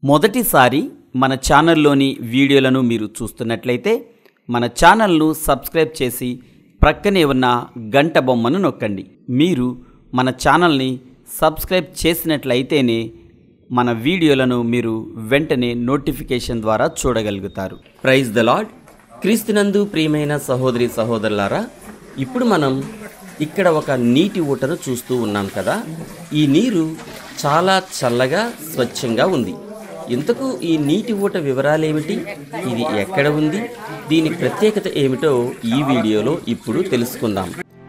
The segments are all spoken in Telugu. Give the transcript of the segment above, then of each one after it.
మొదటిసారి మన ఛానల్లోని వీడియోలను మీరు చూస్తున్నట్లయితే మన ఛానల్ను సబ్స్క్రైబ్ చేసి ప్రక్కనే ఉన్న గంట బొమ్మను నొక్కండి మీరు మన ఛానల్ని సబ్స్క్రైబ్ చేసినట్లయితేనే మన వీడియోలను మీరు వెంటనే నోటిఫికేషన్ ద్వారా చూడగలుగుతారు ప్రైజ్ ద లాడ్ క్రీస్తునందు ప్రియమైన సహోదరి సహోదరులారా ఇప్పుడు మనం ఇక్కడ ఒక నీటి ఊటను చూస్తూ ఉన్నాం కదా ఈ నీరు చాలా చల్లగా స్వచ్ఛంగా ఉంది ఇంతకు ఈ నీటి ఊట వివరాలేమిటి ఇది ఎక్కడ ఉంది దీని ప్రత్యేకత ఏమిటో ఈ వీడియోలో ఇప్పుడు తెలుసుకుందాం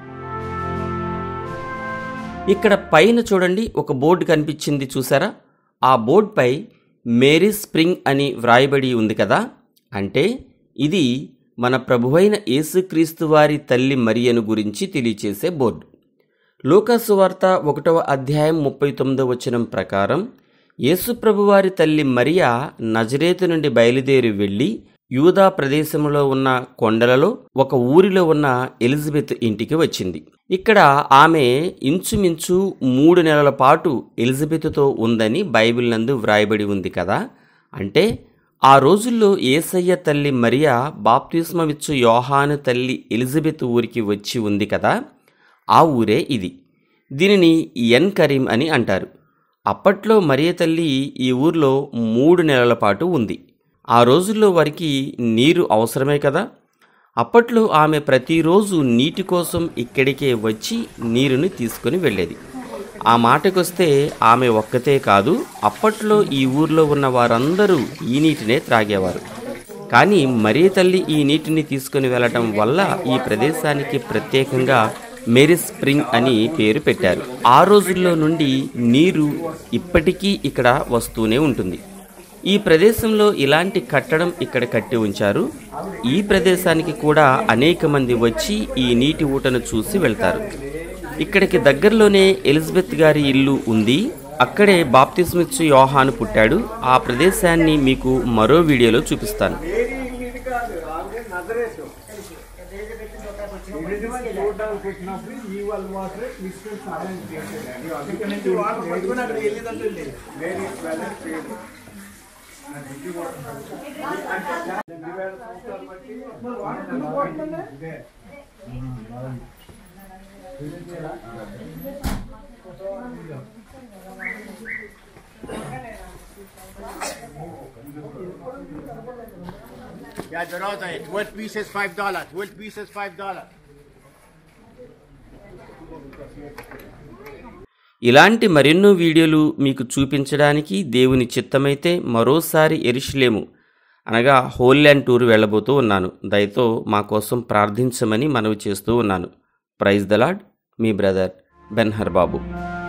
ఇక్కడ పైన చూడండి ఒక బోర్డు కనిపించింది చూసారా ఆ బోర్డుపై మేరీ స్ప్రింగ్ అని వ్రాయబడి ఉంది కదా అంటే ఇది మన ప్రభువైన యేసుక్రీస్తు వారి తల్లి మరియను గురించి తెలియచేసే బోర్డు లూకాసు వార్త ఒకటవ అధ్యాయం ముప్పై తొమ్మిదవ వచనం ప్రకారం యేసుప్రభువారి తల్లి మరియా నజరేతు నుండి బయలుదేరి వెళ్ళి యూదా ప్రదేశంలో ఉన్న కొండలలో ఒక ఊరిలో ఉన్న ఎలిజబెత్ ఇంటికి వచ్చింది ఇక్కడ ఆమె ఇంచుమించు మూడు నెలల పాటు ఎలిజబెత్తో ఉందని బైబిల్ నందు వ్రాయబడి ఉంది కదా అంటే ఆ రోజుల్లో ఏసయ్య తల్లి మరియా బాప్తిస్మమిచ్చు యోహాను తల్లి ఎలిజబెత్ ఊరికి వచ్చి ఉంది కదా ఆ ఊరే ఇది దీనిని ఎన్ కరీం అని అంటారు అప్పట్లో మరియ తల్లి ఈ ఊర్లో మూడు నెలల పాటు ఉంది ఆ రోజుల్లో వారికి నీరు అవసరమే కదా అప్పట్లో ఆమె ప్రతిరోజు నీటి కోసం ఇక్కడికే వచ్చి నీరుని తీసుకుని వెళ్ళేది ఆ మాటకొస్తే ఆమె ఒక్కతే కాదు అప్పట్లో ఈ ఊర్లో ఉన్న వారందరూ ఈ నీటినే త్రాగేవారు కానీ మరీ తల్లి ఈ నీటిని తీసుకుని వెళ్ళటం వల్ల ఈ ప్రదేశానికి ప్రత్యేకంగా మేరీ స్ప్రింగ్ అని పేరు పెట్టారు ఆ రోజుల్లో నుండి నీరు ఇప్పటికీ ఇక్కడ వస్తూనే ఉంటుంది ఈ ప్రదేశంలో ఇలాంటి కట్టడం ఇక్కడ కట్టి ఉంచారు ఈ ప్రదేశానికి కూడా అనేక మంది వచ్చి ఈ నీటి ఊటను చూసి వెళ్తారు ఇక్కడికి దగ్గరలోనే ఎలిజబెత్ గారి ఇల్లు ఉంది అక్కడే బాప్తిస్మిచ్చు యోహాను పుట్టాడు ఆ ప్రదేశాన్ని మీకు మరో వీడియోలో చూపిస్తాను చూడడానికి పెట్టినప్పుడు ఈ వాళ్ళు మాత్రమే తీసుకొని సహాయం చేసేది అందుకని వెరీ వెల్ పేరు Yeah, Dorota, 12 pieces, $5. 12 pieces, $5. ఇలాంటి మరెన్నో వీడియోలు మీకు చూపించడానికి దేవుని చిత్తమైతే మరోసారి ఎరిషిలేము అనగా హోల్యాండ్ టూర్ వెళ్ళబోతూ ఉన్నాను దయతో మా కోసం ప్రార్థించమని మనవి చేస్తూ ఉన్నాను ప్రైజ్ దలాడ్ మీ బ్రదర్ బెన్హర్ బాబు